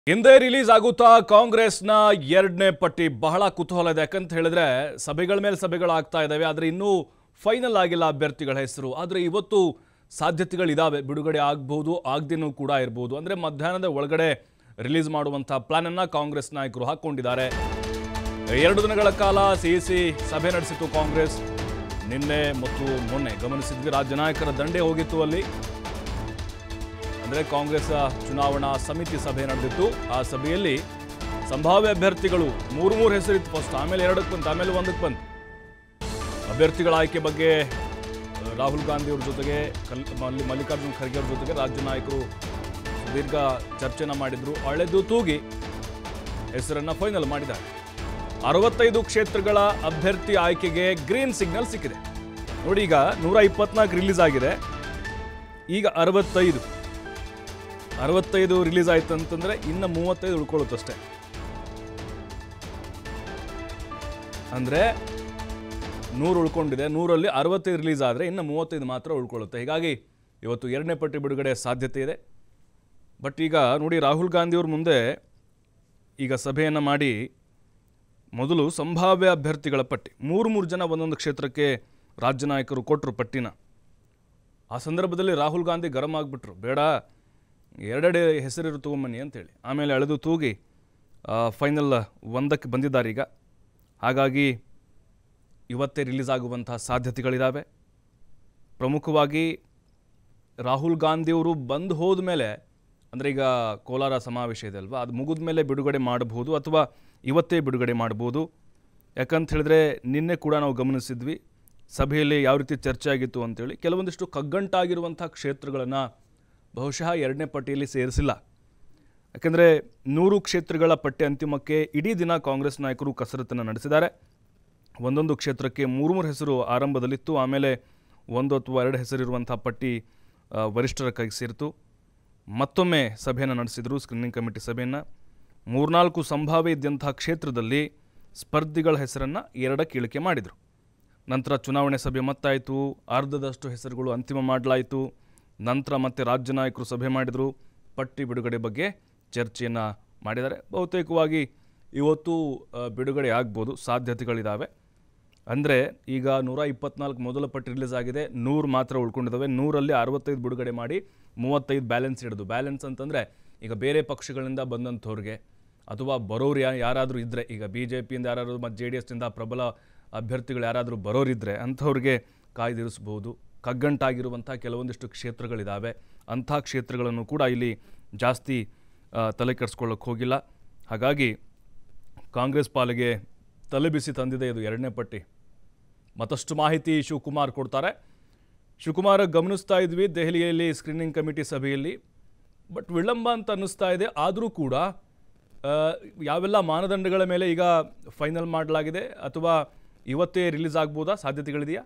ಹಿಂದೆ ರಿಲೀಸ್ ಆಗುತ್ತಾ ಕಾಂಗ್ರೆಸ್ನ ಎರಡನೇ ಪಟ್ಟಿ ಬಹಳ ಕುತೂಹಲ ಇದೆ ಯಾಕಂತ ಹೇಳಿದ್ರೆ ಸಭೆಗಳ ಮೇಲೆ ಸಭೆಗಳಾಗ್ತಾ ಇದ್ದಾವೆ ಆದರೆ ಇನ್ನೂ ಫೈನಲ್ ಆಗಿಲ್ಲ ಅಭ್ಯರ್ಥಿಗಳ ಹೆಸರು ಆದರೆ ಇವತ್ತು ಸಾಧ್ಯತೆಗಳಿದಾವೆ ಬಿಡುಗಡೆ ಆಗ್ಬೋದು ಆಗದೇನೂ ಕೂಡ ಇರ್ಬೋದು ಅಂದರೆ ಮಧ್ಯಾಹ್ನದ ಒಳಗಡೆ ರಿಲೀಸ್ ಮಾಡುವಂಥ ಪ್ಲಾನನ್ನು ಕಾಂಗ್ರೆಸ್ ನಾಯಕರು ಹಾಕ್ಕೊಂಡಿದ್ದಾರೆ ಎರಡು ದಿನಗಳ ಕಾಲ ಸಿಇಸಿ ಸಭೆ ನಡೆಸಿತು ಕಾಂಗ್ರೆಸ್ ನಿನ್ನೆ ಮತ್ತು ಮೊನ್ನೆ ಗಮನಿಸಿದ್ವಿ ರಾಜ್ಯ ನಾಯಕರ ದಂಡೆ ಹೋಗಿತ್ತು ಅಲ್ಲಿ ಅಂದರೆ ಕಾಂಗ್ರೆಸ್ ಚುನಾವಣಾ ಸಮಿತಿ ಸಭೆ ನಡೆದಿತ್ತು ಆ ಸಭೆಯಲ್ಲಿ ಸಂಭಾವ್ಯ ಅಭ್ಯರ್ಥಿಗಳು ಮೂರು ಮೂರು ಹೆಸರಿತ್ತು ಫಸ್ಟ್ ಆಮೇಲೆ ಎರಡಕ್ಕೆ ಬಂತು ಆಮೇಲೆ ಒಂದಕ್ಕೆ ಬಂತು ಅಭ್ಯರ್ಥಿಗಳ ಆಯ್ಕೆ ಬಗ್ಗೆ ಆ, ರಾಹುಲ್ ಗಾಂಧಿ ಅವ್ರ ಜೊತೆಗೆ ಕಲ್ ಮಲ್ಲಿ ಮಲ್ಲಿಕಾರ್ಜುನ್ ಖರ್ಗೆ ಅವ್ರ ಜೊತೆಗೆ ರಾಜ್ಯ ನಾಯಕರು ದೀರ್ಘ ಚರ್ಚೆನ ಮಾಡಿದ್ರು ಅಳೆದು ತೂಗಿ ಹೆಸರನ್ನ ಫೈನಲ್ ಮಾಡಿದ್ದಾರೆ ಅರವತ್ತೈದು ಕ್ಷೇತ್ರಗಳ ಅಭ್ಯರ್ಥಿ ಆಯ್ಕೆಗೆ ಗ್ರೀನ್ ಸಿಗ್ನಲ್ ಸಿಕ್ಕಿದೆ ನೋಡಿ ಈಗ ನೂರ ಇಪ್ಪತ್ನಾಲ್ಕು ರಿಲೀಸ್ ಆಗಿದೆ ಈಗ ಅರವತ್ತೈದು ಅರವತ್ತೈದು ರಿಲೀಸ್ ಆಯ್ತು ಅಂತಂದ್ರೆ ಇನ್ನು ಮೂವತ್ತೈದು ಉಳ್ಕೊಳ್ಳುತ್ತಷ್ಟೇ ಅಂದ್ರೆ ನೂರು ಉಳ್ಕೊಂಡಿದೆ ನೂರಲ್ಲಿ ಅರವತ್ತೈದು ರಿಲೀಸ್ ಆದರೆ ಇನ್ನು ಮೂವತ್ತೈದು ಮಾತ್ರ ಉಳ್ಕೊಳ್ಳುತ್ತೆ ಹೀಗಾಗಿ ಇವತ್ತು ಎರಡನೇ ಪಟ್ಟಿ ಬಿಡುಗಡೆ ಸಾಧ್ಯತೆ ಇದೆ ಬಟ್ ಈಗ ನೋಡಿ ರಾಹುಲ್ ಗಾಂಧಿಯವ್ರ ಮುಂದೆ ಈಗ ಸಭೆಯನ್ನು ಮಾಡಿ ಮೊದಲು ಸಂಭಾವ್ಯ ಅಭ್ಯರ್ಥಿಗಳ ಪಟ್ಟಿ ಮೂರು ಮೂರು ಜನ ಒಂದೊಂದು ಕ್ಷೇತ್ರಕ್ಕೆ ರಾಜ್ಯ ನಾಯಕರು ಕೊಟ್ಟರು ಪಟ್ಟಿನ ಆ ಸಂದರ್ಭದಲ್ಲಿ ರಾಹುಲ್ ಗಾಂಧಿ ಗರಂ ಆಗಿಬಿಟ್ರು ಬೇಡ ಎರಡೆರಡು ಹೆಸರಿರು ತೊಗೊಂಬನ್ನಿ ಅಂತೇಳಿ ಆಮೇಲೆ ಎಳೆದು ತೂಗಿ ಫೈನಲ್ ಒಂದಕ್ಕೆ ಬಂದಿದ್ದಾರೆ ಈಗ ಹಾಗಾಗಿ ಇವತ್ತೇ ರಿಲೀಸ್ ಆಗುವಂತಹ ಸಾಧ್ಯತೆಗಳಿದ್ದಾವೆ ಪ್ರಮುಖವಾಗಿ ರಾಹುಲ್ ಗಾಂಧಿಯವರು ಬಂದು ಹೋದ ಮೇಲೆ ಅಂದರೆ ಈಗ ಕೋಲಾರ ಸಮಾವೇಶ ಇದೆ ಅಲ್ವಾ ಅದು ಮುಗಿದ ಮೇಲೆ ಬಿಡುಗಡೆ ಮಾಡಬಹುದು ಅಥವಾ ಇವತ್ತೇ ಬಿಡುಗಡೆ ಮಾಡ್ಬೋದು ಯಾಕಂತ ಹೇಳಿದ್ರೆ ನಿನ್ನೆ ಕೂಡ ನಾವು ಗಮನಿಸಿದ್ವಿ ಸಭೆಯಲ್ಲಿ ಯಾವ ರೀತಿ ಚರ್ಚೆ ಆಗಿತ್ತು ಅಂತೇಳಿ ಕೆಲವೊಂದಿಷ್ಟು ಕಗ್ಗಂಟಾಗಿರುವಂಥ ಕ್ಷೇತ್ರಗಳನ್ನು ಬಹುಶಃ ಎರಡನೇ ಪಟ್ಟಿಯಲ್ಲಿ ಸೇರಿಸಿಲ್ಲ ಯಾಕೆಂದರೆ ನೂರು ಕ್ಷೇತ್ರಗಳ ಪಟ್ಟಿ ಅಂತಿಮಕ್ಕೆ ಇಡೀ ದಿನ ಕಾಂಗ್ರೆಸ್ ನಾಯಕರು ಕಸರತ್ತನ್ನು ನಡೆಸಿದ್ದಾರೆ ಒಂದೊಂದು ಕ್ಷೇತ್ರಕ್ಕೆ ಮೂರು ಮೂರು ಹೆಸರು ಆರಂಭದಲ್ಲಿತ್ತು ಆಮೇಲೆ ಒಂದು ಅಥವಾ ಎರಡು ಹೆಸರಿರುವಂಥ ಪಟ್ಟಿ ಆ, ವರಿಷ್ಠರ ಕೈಗೆ ಸೇರಿತು ಮತ್ತೊಮ್ಮೆ ಸಭೆಯನ್ನು ನಡೆಸಿದರು ಸ್ಕ್ರೀನಿಂಗ್ ಕಮಿಟಿ ಸಭೆಯನ್ನು ಮೂರ್ನಾಲ್ಕು ಸಂಭಾವ್ಯ ಇದ್ದಂಥ ಕ್ಷೇತ್ರದಲ್ಲಿ ಸ್ಪರ್ಧಿಗಳ ಹೆಸರನ್ನು ಎರಡಕ್ಕೆ ಇಳಿಕೆ ಮಾಡಿದರು ನಂತರ ಚುನಾವಣೆ ಸಭೆ ಮತ್ತಾಯಿತು ಅರ್ಧದಷ್ಟು ಹೆಸರುಗಳು ಅಂತಿಮ ಮಾಡಲಾಯಿತು ನಂತರ ಮತ್ತೆ ರಾಜ್ಯ ನಾಯಕರು ಸಭೆ ಮಾಡಿದರು ಪಟ್ಟಿ ಬಿಡುಗಡೆ ಬಗ್ಗೆ ಚರ್ಚೆಯನ್ನು ಮಾಡಿದ್ದಾರೆ ಬಹುತೇಕವಾಗಿ ಇವತ್ತು ಆ, ಬಿಡುಗಡೆ ಆಗ್ಬೋದು ಸಾಧ್ಯತೆಗಳಿದ್ದಾವೆ ಅಂದರೆ ಈಗ ನೂರ ಇಪ್ಪತ್ನಾಲ್ಕು ಮೊದಲ ಪಟ್ಟಿ ರಿಲೀಸ್ ಆಗಿದೆ ನೂರು ಮಾತ್ರ ಉಳ್ಕೊಂಡಿದ್ದಾವೆ ನೂರಲ್ಲಿ ಅರವತ್ತೈದು ಬಿಡುಗಡೆ ಮಾಡಿ ಮೂವತ್ತೈದು ಬ್ಯಾಲೆನ್ಸ್ ಹಿಡಿದು ಬ್ಯಾಲೆನ್ಸ್ ಅಂತಂದರೆ ಈಗ ಬೇರೆ ಪಕ್ಷಗಳಿಂದ ಬಂದಂಥವ್ರಿಗೆ ಅಥವಾ ಬರೋರು ಯಾ ಯಾರಾದರೂ ಇದ್ದರೆ ಈಗ ಬಿ ಜೆ ಪಿಯಿಂದ ಯಾರಾದರೂ ಮತ್ತು ಜೆ ಡಿ ಎಸ್ನಿಂದ ಪ್ರಬಲ ಅಭ್ಯರ್ಥಿಗಳು ಯಾರಾದರೂ ಬರೋರಿದ್ದರೆ ಅಂಥವ್ರಿಗೆ ಕಾಯ್ದಿರಿಸ್ಬೋದು ಕಗ್ಗಂಟಾಗಿರುವಂಥ ಕೆಲವೊಂದಿಷ್ಟು ಕ್ಷೇತ್ರಗಳಿದ್ದಾವೆ ಅಂಥ ಕ್ಷೇತ್ರಗಳನ್ನು ಕೂಡ ಇಲ್ಲಿ ಜಾಸ್ತಿ ಆ, ತಲೆ ಕೆಡಿಸ್ಕೊಳ್ಳೋಕೆ ಹೋಗಿಲ್ಲ ಹಾಗಾಗಿ ಕಾಂಗ್ರೆಸ್ ಪಾಲಿಗೆ ತಲೆಬಿಸಿ ತಂದಿದೆ ಇದು ಎರಡನೇ ಪಟ್ಟಿ ಮತ್ತಷ್ಟು ಮಾಹಿತಿ ಶಿವಕುಮಾರ್ ಕೊಡ್ತಾರೆ ಶಿವಕುಮಾರ್ ಗಮನಿಸ್ತಾ ಇದ್ವಿ ದೆಹಲಿಯಲ್ಲಿ ಸ್ಕ್ರೀನಿಂಗ್ ಕಮಿಟಿ ಸಭೆಯಲ್ಲಿ ಬಟ್ ವಿಳಂಬ ಅಂತ ಅನ್ನಿಸ್ತಾ ಇದೆ ಆದರೂ ಕೂಡ ಆ, ಯಾವೆಲ್ಲ ಮಾನದಂಡಗಳ ಮೇಲೆ ಈಗ ಫೈನಲ್ ಮಾಡಲಾಗಿದೆ ಅಥವಾ ಇವತ್ತೇ ರಿಲೀಸ್ ಆಗ್ಬೋದಾ ಸಾಧ್ಯತೆಗಳಿದೆಯಾ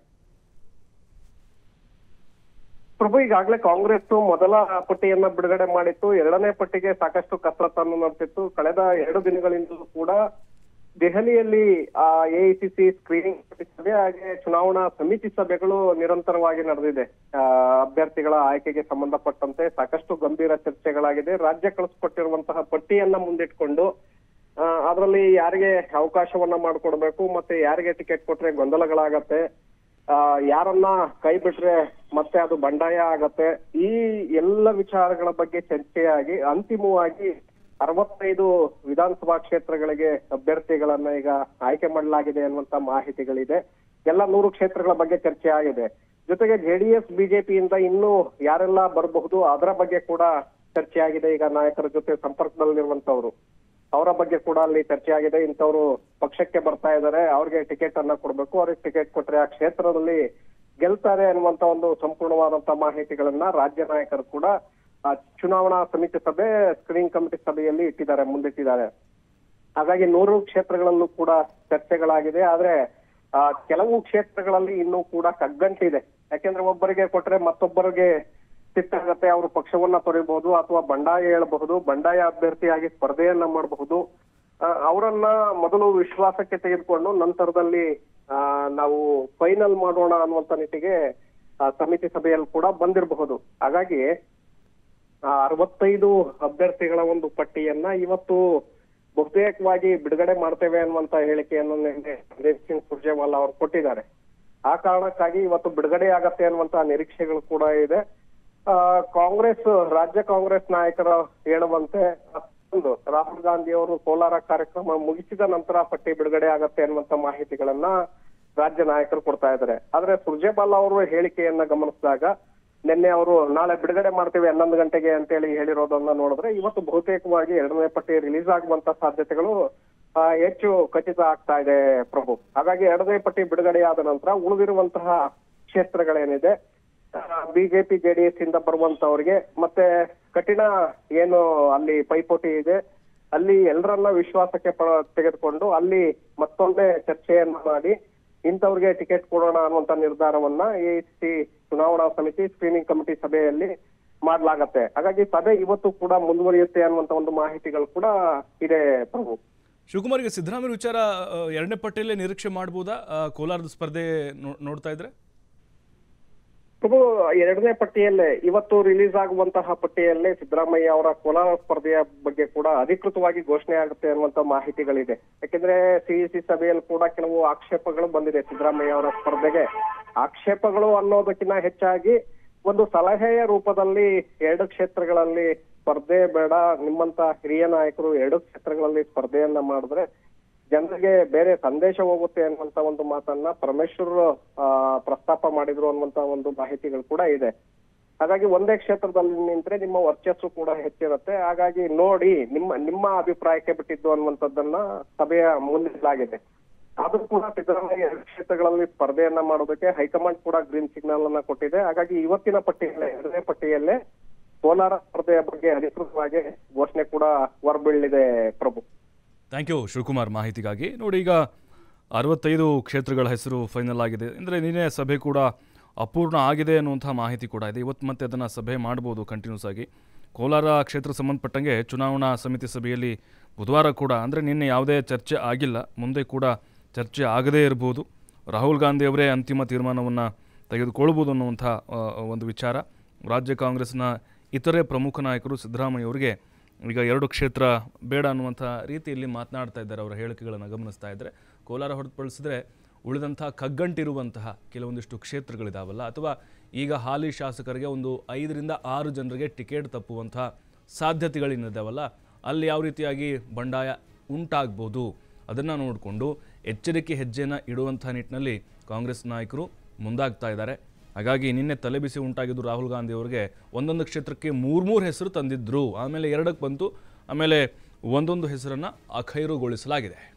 ಪ್ರಭು ಈಗಾಗಲೇ ಕಾಂಗ್ರೆಸ್ ಮೊದಲ ಪಟ್ಟಿಯನ್ನ ಬಿಡುಗಡೆ ಮಾಡಿತ್ತು ಎರಡನೇ ಪಟ್ಟಿಗೆ ಸಾಕಷ್ಟು ಕಸರತ್ತನ್ನು ನಡೆಸಿತ್ತು ಕಳೆದ ಎರಡು ದಿನಗಳಿಂದಲೂ ಕೂಡ ದೆಹಲಿಯಲ್ಲಿ ಎಐಸಿಸಿ ಸ್ಕ್ರೀನಿಂಗ್ ಕಮಿಟಿ ಸಭೆ ಹಾಗೆ ಚುನಾವಣಾ ಸಮಿತಿ ಸಭೆಗಳು ನಿರಂತರವಾಗಿ ನಡೆದಿದೆ ಆ, ಅಭ್ಯರ್ಥಿಗಳ ಆಯ್ಕೆಗೆ ಸಂಬಂಧಪಟ್ಟಂತೆ ಸಾಕಷ್ಟು ಗಂಭೀರ ಚರ್ಚೆಗಳಾಗಿದೆ ರಾಜ್ಯ ಕಳಿಸ್ಕೊಟ್ಟಿರುವಂತಹ ಪಟ್ಟಿಯನ್ನ ಮುಂದಿಟ್ಕೊಂಡು ಆ, ಅದರಲ್ಲಿ ಯಾರಿಗೆ ಅವಕಾಶವನ್ನ ಮಾಡಿಕೊಡ್ಬೇಕು ಮತ್ತೆ ಯಾರಿಗೆ ಟಿಕೆಟ್ ಕೊಟ್ರೆ ಗೊಂದಲಗಳಾಗತ್ತೆ ಆ, ಯಾರನ್ನ ಕೈ ಬಿಟ್ರೆ ಮತ್ತೆ ಅದು ಬಂಡಾಯ ಆಗತ್ತೆ ಈ ಎಲ್ಲ ವಿಚಾರಗಳ ಬಗ್ಗೆ ಚರ್ಚೆಯಾಗಿ ಅಂತಿಮವಾಗಿ ಅರವತ್ತೈದು ವಿಧಾನಸಭಾ ಕ್ಷೇತ್ರಗಳಿಗೆ ಅಭ್ಯರ್ಥಿಗಳನ್ನ ಈಗ ಆಯ್ಕೆ ಮಾಡಲಾಗಿದೆ ಅನ್ನುವಂತ ಮಾಹಿತಿಗಳಿದೆ ಎಲ್ಲ ನೂರು ಕ್ಷೇತ್ರಗಳ ಬಗ್ಗೆ ಚರ್ಚೆ ಆಗಿದೆ ಜೊತೆಗೆ ಜೆಡಿಎಸ್ ಬಿಜೆಪಿಯಿಂದ ಇನ್ನೂ ಯಾರೆಲ್ಲ ಬರಬಹುದು ಅದರ ಬಗ್ಗೆ ಕೂಡ ಚರ್ಚೆ ಆಗಿದೆ ಈಗ ನಾಯಕರ ಜೊತೆ ಸಂಪರ್ಕದಲ್ಲಿರುವಂತವ್ರು ಅವರ ಬಗ್ಗೆ ಕೂಡ ಅಲ್ಲಿ ಚರ್ಚೆ ಆಗಿದೆ ಇಂಥವ್ರು ಪಕ್ಷಕ್ಕೆ ಬರ್ತಾ ಇದ್ದಾರೆ ಅವ್ರಿಗೆ ಟಿಕೆಟ್ ಅನ್ನ ಕೊಡ್ಬೇಕು ಅವ್ರಿಗೆ ಟಿಕೆಟ್ ಕೊಟ್ರೆ ಆ ಕ್ಷೇತ್ರದಲ್ಲಿ ಗೆಲ್ತಾರೆ ಅನ್ನುವಂತ ಒಂದು ಸಂಪೂರ್ಣವಾದಂತ ಮಾಹಿತಿಗಳನ್ನ ರಾಜ್ಯ ನಾಯಕರು ಕೂಡ ಆ ಚುನಾವಣಾ ಸಮಿತಿ ಸಭೆ ಸ್ಕ್ರೀನಿಂಗ್ ಕಮಿಟಿ ಸಭೆಯಲ್ಲಿ ಇಟ್ಟಿದ್ದಾರೆ ಮುಂದಿಟ್ಟಿದ್ದಾರೆ ಹಾಗಾಗಿ ನೂರು ಕ್ಷೇತ್ರಗಳಲ್ಲೂ ಕೂಡ ಚರ್ಚೆಗಳಾಗಿದೆ ಆದ್ರೆ ಆ, ಕೆಲವು ಕ್ಷೇತ್ರಗಳಲ್ಲಿ ಇನ್ನೂ ಕೂಡ ಕಗ್ಗಂಟಿದೆ ಯಾಕೆಂದ್ರೆ ಒಬ್ಬರಿಗೆ ಕೊಟ್ರೆ ಮತ್ತೊಬ್ಬರಿಗೆ ಸಿಟ್ಟಾಗತ್ತೆ ಅವರು ಪಕ್ಷವನ್ನ ತೊರೆಯಬಹುದು ಅಥವಾ ಬಂಡಾಯ ಹೇಳಬಹುದು ಬಂಡಾಯ ಅಭ್ಯರ್ಥಿಯಾಗಿ ಸ್ಪರ್ಧೆಯನ್ನ ಮಾಡಬಹುದು ಆ, ಅವರನ್ನ ಮೊದಲು ವಿಶ್ವಾಸಕ್ಕೆ ತೆಗೆದುಕೊಂಡು ನಂತರದಲ್ಲಿ ಆ, ನಾವು ಫೈನಲ್ ಮಾಡೋಣ ಅನ್ನುವಂತ ನಿಟ್ಟಿಗೆ ಆ, ಸಮಿತಿ ಸಭೆಯಲ್ಲಿ ಕೂಡ ಬಂದಿರಬಹುದು ಹಾಗಾಗಿ ಆ, ಅರವತ್ತೈದು ಅಭ್ಯರ್ಥಿಗಳ ಒಂದು ಪಟ್ಟಿಯನ್ನ ಇವತ್ತು ಬಹುತೇಕವಾಗಿ ಬಿಡುಗಡೆ ಮಾಡ್ತೇವೆ ಅನ್ನುವಂತ ಹೇಳಿಕೆಯನ್ನು ನಿನ್ನೆ ಸಂದೀಪ್ ಸಿಂಗ್ ಸುರ್ಜೇವಾಲಾ ಅವರು ಕೊಟ್ಟಿದ್ದಾರೆ ಆ ಕಾರಣಕ್ಕಾಗಿ ಇವತ್ತು ಬಿಡುಗಡೆ ಆಗತ್ತೆ ಅನ್ನುವಂತ ನಿರೀಕ್ಷೆಗಳು ಕೂಡ ಇದೆ ಆ, ಕಾಂಗ್ರೆಸ್ ರಾಜ್ಯ ಕಾಂಗ್ರೆಸ್ ನಾಯಕರು ಹೇಳುವಂತೆ ಒಂದು ರಾಹುಲ್ ಗಾಂಧಿ ಅವರು ಕೋಲಾರ ಕಾರ್ಯಕ್ರಮ ಮುಗಿಸಿದ ನಂತರ ಪಟ್ಟಿ ಬಿಡುಗಡೆ ಆಗತ್ತೆ ಅನ್ನುವಂತ ಮಾಹಿತಿಗಳನ್ನ ರಾಜ್ಯ ನಾಯಕರು ಕೊಡ್ತಾ ಇದ್ದಾರೆ ಆದ್ರೆ ಸುರ್ಜೇವಾಲಾ ಅವರು ಹೇಳಿಕೆಯನ್ನ ಗಮನಿಸಿದಾಗ ನಿನ್ನೆ ಅವರು ನಾಳೆ ಬಿಡುಗಡೆ ಮಾಡ್ತೀವಿ ಹನ್ನೊಂದು ಗಂಟೆಗೆ ಅಂತೇಳಿ ಹೇಳಿರೋದನ್ನ ನೋಡಿದ್ರೆ ಇವತ್ತು ಬಹುತೇಕವಾಗಿ ಎರಡನೇ ಪಟ್ಟಿ ರಿಲೀಸ್ ಆಗುವಂತ ಸಾಧ್ಯತೆಗಳು ಆ, ಹೆಚ್ಚು ಖಚಿತ ಆಗ್ತಾ ಇದೆ ಪ್ರಭು ಹಾಗಾಗಿ ಎರಡನೇ ಪಟ್ಟಿ ಬಿಡುಗಡೆಯಾದ ನಂತರ ಉಳಿದಿರುವಂತಹ ಕ್ಷೇತ್ರಗಳೇನಿದೆ ಬಿಜೆಪಿ ಜೆಡಿಎಸ್ ಇಂದ ಬರುವಂತವರಿಗೆ ಮತ್ತೆ ಕಠಿಣ ಏನು ಅಲ್ಲಿ ಪೈಪೋಟಿ ಇದೆ ಅಲ್ಲಿ ಎಲ್ಲರನ್ನ ವಿಶ್ವಾಸಕ್ಕೆ ಪ- ತೆಗೆದುಕೊಂಡು ಅಲ್ಲಿ ಮತ್ತೊಮ್ಮೆ ಚರ್ಚೆಯನ್ನ ಮಾಡಿ ಇಂಥವ್ರಿಗೆ ಟಿಕೆಟ್ ಕೊಡೋಣ ಅನ್ನುವಂತ ನಿರ್ಧಾರವನ್ನ ಎಐಸಿ ಚುನಾವಣಾ ಸಮಿತಿ ಸ್ಕ್ರೀನಿಂಗ್ ಕಮಿಟಿ ಸಭೆಯಲ್ಲಿ ಮಾಡ್ಲಾಗತ್ತೆ ಹಾಗಾಗಿ ಸಭೆ ಇವತ್ತು ಕೂಡ ಮುಂದುವರಿಯುತ್ತೆ ಅನ್ನುವಂತ ಒಂದು ಮಾಹಿತಿಗಳು ಕೂಡ ಇದೆ ಪ್ರಭು ಶಿವಕುಮಾರ್ಗೆ ಸಿದ್ದರಾಮಯ್ಯ ವಿಚಾರ ಆ, ಎರಡನೇ ಪಟ್ಟಿಯಲ್ಲೇ ನಿರೀಕ್ಷೆ ಮಾಡ್ಬೋದಾ ಆ, ಕೋಲಾರದ ಸ್ಪರ್ಧೆ ನೋ- ನೋಡ್ತಾ ಇದ್ರೆ ಪ್ರಭು ಎರಡನೇ ಪಟ್ಟಿಯಲ್ಲೇ ಇವತ್ತು ರಿಲೀಸ್ ಆಗುವಂತಹ ಪಟ್ಟಿಯಲ್ಲೇ ಸಿದ್ದರಾಮಯ್ಯ ಅವರ ಕೋಲಾರ ಸ್ಪರ್ಧೆಯ ಬಗ್ಗೆ ಕೂಡ ಅಧಿಕೃತವಾಗಿ ಘೋಷಣೆ ಆಗುತ್ತೆ ಅನ್ನುವಂತ ಮಾಹಿತಿಗಳಿದೆ ಯಾಕೆಂದ್ರೆ ಸಿಇಸಿ ಸಭೆಯಲ್ಲಿ ಕೂಡ ಕೆಲವು ಆಕ್ಷೇಪಗಳು ಬಂದಿದೆ ಸಿದ್ದರಾಮಯ್ಯ ಅವರ ಸ್ಪರ್ಧೆಗೆ ಆಕ್ಷೇಪಗಳು ಅನ್ನೋದಕ್ಕಿಂತ ಹೆಚ್ಚಾಗಿ ಒಂದು ಸಲಹೆಯ ರೂಪದಲ್ಲಿ ಎರಡು ಕ್ಷೇತ್ರಗಳಲ್ಲಿ ಸ್ಪರ್ಧೆ ಬೇಡ ನಿಮ್ಮಂತ ಹಿರಿಯ ನಾಯಕರು ಎರಡು ಕ್ಷೇತ್ರಗಳಲ್ಲಿ ಸ್ಪರ್ಧೆಯನ್ನ ಮಾಡಿದ್ರೆ ಜನರಿಗೆ ಬೇರೆ ಸಂದೇಶ ಹೋಗುತ್ತೆ ಅನ್ನುವಂತ ಒಂದು ಮಾತನ್ನ ಪರಮೇಶ್ವರ್ ಆ, ಪ್ರಸ್ತಾಪ ಮಾಡಿದ್ರು ಅನ್ನುವಂತ ಒಂದು ಮಾಹಿತಿಗಳು ಕೂಡ ಇದೆ ಹಾಗಾಗಿ ಒಂದೇ ಕ್ಷೇತ್ರದಲ್ಲಿ ನಿಂತ್ರೆ ನಿಮ್ಮ ವರ್ಚಸ್ಸು ಕೂಡ ಹೆಚ್ಚಿರುತ್ತೆ ಹಾಗಾಗಿ ನೋಡಿ ನಿಮ್ಮ ನಿಮ್ಮ ಅಭಿಪ್ರಾಯಕ್ಕೆ ಬಿಟ್ಟಿದ್ದು ಅನ್ನುವಂಥದ್ದನ್ನ ಸಭೆಯ ಮುಂದಿಡಲಾಗಿದೆ ಆದ್ರೂ ಕೂಡ ಸಿದ್ದರಾಮಯ್ಯ ಎರಡು ಕ್ಷೇತ್ರಗಳಲ್ಲಿ ಸ್ಪರ್ಧೆಯನ್ನ ಮಾಡೋದಕ್ಕೆ ಹೈಕಮಾಂಡ್ ಕೂಡ ಗ್ರೀನ್ ಸಿಗ್ನಲ್ ಅನ್ನ ಕೊಟ್ಟಿದೆ ಹಾಗಾಗಿ ಇವತ್ತಿನ ಪಟ್ಟಿಯಲ್ಲೇ ಎರಡನೇ ಪಟ್ಟಿಯಲ್ಲೇ ಕೋಲಾರ ಸ್ಪರ್ಧೆಯ ಬಗ್ಗೆ ಅಧಿಕೃತವಾಗಿ ಘೋಷಣೆ ಕೂಡ ಹೊರಬೀಳಿದೆ ಪ್ರಭು ಥ್ಯಾಂಕ್ ಯು ಶಿವಕುಮಾರ್ ಮಾಹಿತಿಗಾಗಿ ನೋಡಿ ಈಗ ಅರವತ್ತೈದು ಕ್ಷೇತ್ರಗಳ ಹೆಸರು ಫೈನಲ್ ಆಗಿದೆ ಅಂದರೆ ನಿನ್ನೆ ಸಭೆ ಕೂಡ ಅಪೂರ್ಣ ಆಗಿದೆ ಅನ್ನುವಂಥ ಮಾಹಿತಿ ಕೂಡ ಇದೆ ಇವತ್ತು ಮತ್ತೆ ಅದನ್ನು ಸಭೆ ಮಾಡ್ಬೋದು ಕಂಟಿನ್ಯೂಸ್ ಆಗಿ ಕೋಲಾರ ಕ್ಷೇತ್ರ ಸಂಬಂಧಪಟ್ಟಂಗೆ ಚುನಾವಣಾ ಸಮಿತಿ ಸಭೆಯಲ್ಲಿ ಬುಧವಾರ ಕೂಡ ಅಂದರೆ ನಿನ್ನೆ ಯಾವುದೇ ಚರ್ಚೆ ಆಗಿಲ್ಲ ಮುಂದೆ ಕೂಡ ಚರ್ಚೆ ಆಗದೇ ಇರ್ಬೋದು ರಾಹುಲ್ ಗಾಂಧಿ ಅವರೇ ಅಂತಿಮ ತೀರ್ಮಾನವನ್ನು ತೆಗೆದುಕೊಳ್ಬೋದು ಅನ್ನುವಂಥ ಆ, ಒಂದು ವಿಚಾರ ರಾಜ್ಯ ಕಾಂಗ್ರೆಸ್ನ ಇತರೆ ಪ್ರಮುಖ ನಾಯಕರು ಸಿದ್ದರಾಮಯ್ಯ ಅವರಿಗೆ ಈಗ ಎರಡು ಕ್ಷೇತ್ರ ಬೇಡ ಅನ್ನುವಂಥ ರೀತಿಯಲ್ಲಿ ಮಾತನಾಡ್ತಾ ಇದ್ದಾರೆ ಅವರ ಹೇಳಿಕೆಗಳನ್ನು ಗಮನಿಸ್ತಾ ಇದ್ದರೆ ಕೋಲಾರ ಹೊರತುಪಡಿಸಿದ್ರೆ ಉಳಿದಂಥ ಕಗ್ಗಂಟಿರುವಂತಹ ಕೆಲವೊಂದಿಷ್ಟು ಕ್ಷೇತ್ರಗಳಿದಾವಲ್ಲ ಅಥವಾ ಈಗ ಹಾಲಿ ಶಾಸಕರಿಗೆ ಒಂದು ಐದರಿಂದ ಆರು ಜನರಿಗೆ ಟಿಕೆಟ್ ತಪ್ಪುವಂತಹ ಸಾಧ್ಯತೆಗಳೇನಿದಾವಲ್ಲ ಅಲ್ಲಿ ಯಾವ ರೀತಿಯಾಗಿ ಬಂಡಾಯ ಉಂಟಾಗ್ಬೋದು ಅದನ್ನು ನೋಡಿಕೊಂಡು ಎಚ್ಚರಿಕೆ ಹೆಜ್ಜೆನ ಇಡುವಂಥ ನಿಟ್ಟಿನಲ್ಲಿ ಕಾಂಗ್ರೆಸ್ ನಾಯಕರು ಮುಂದಾಗ್ತಾ ಇದ್ದಾರೆ ಹಾಗಾಗಿ ನಿನ್ನೆ ತಲೆಬಿಸಿ ಉಂಟಾಗಿದ್ದು ರಾಹುಲ್ ಗಾಂಧಿ ಅವರಿಗೆ ಒಂದೊಂದು ಕ್ಷೇತ್ರಕ್ಕೆ ಮೂರು ಮೂರು ಹೆಸರು ತಂದಿದ್ರು ಆಮೇಲೆ ಎರಡಕ್ಕೆ ಬಂತು ಆಮೇಲೆ ಒಂದೊಂದು ಹೆಸರನ್ನು ಅಖೈರುಗೊಳಿಸಲಾಗಿದೆ